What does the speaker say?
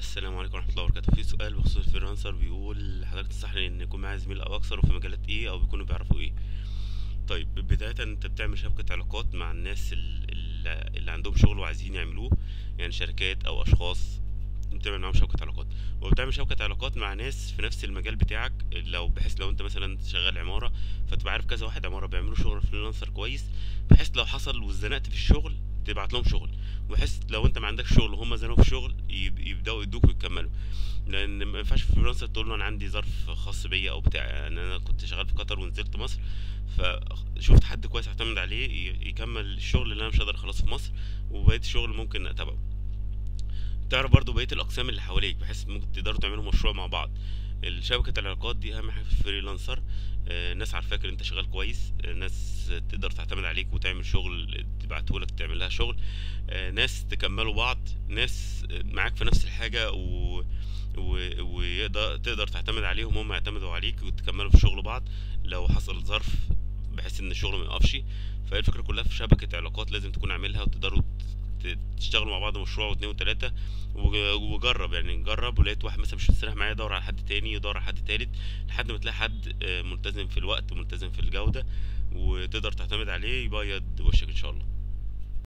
السلام عليكم ورحمة الله وبركاته في سؤال بخصوص الفريلانسر بيقول حضرتك تنصحني ان يكون معايا زميل او اكثر وفي مجالات ايه او بيكونوا بيعرفوا ايه طيب بداية انت بتعمل شبكة علاقات مع الناس ال- ال- اللي عندهم شغل وعايزين يعملوه يعني شركات او اشخاص بتعمل معاهم شبكة علاقات وبتعمل شبكة علاقات مع ناس في نفس المجال بتاعك لو بحيث لو انت مثلا شغال عمارة فتبقى عارف كذا واحد عمارة بيعملوا شغل فريلانسر كويس بحيث لو حصل واتزنقت في الشغل تبعت لهم شغل وبحيث لو انت ما عندكش شغل وهم زنقوا في شغل يب- يبداوا يدوك ويكملوا لان ما ينفعش في فريلانسر تقول له انا عندي ظرف خاص بيا او بتاع يعني انا كنت شغال في قطر ونزلت مصر فشفت حد كويس اعتمد عليه ي- يكمل الشغل اللي انا مش هقدر اخلصه في مصر وبقيه الشغل ممكن اتابعه تعرف برضو بقيه الاقسام اللي حواليك بحيث ممكن تقدروا تعملوا مشروع مع بعض الشبكة العلاقات دي اهم حاجه في الفريلانسر آه، ناس عارفاك ان انت شغال كويس آه، ناس تقدر تعتمد عليك وتعمل شغل تبعتهولك تعمل لها شغل آه، ناس تكملوا بعض ناس آه، معاك في نفس الحاجة و... و... ويقدر تقدر تعتمد عليهم هم يعتمدوا عليك وتكملوا في شغل بعض لو حصل ظرف بحيث ان الشغل ما يقفش فهي الفكرة كلها في شبكة علاقات لازم تكون عاملها وتقدروا ت- تشتغلوا مع بعض مشروع واتنين وتلاتة وج- وجرب يعني جرب ولقيت واحد مثلا مش مستريح معايا دور على حد تاني يدور على حد تالت لحد ما تلاقي حد آه، ملتزم في الوقت وملتزم في الجودة وتقدر تعتمد عليه يبيض وشك ان شاء الله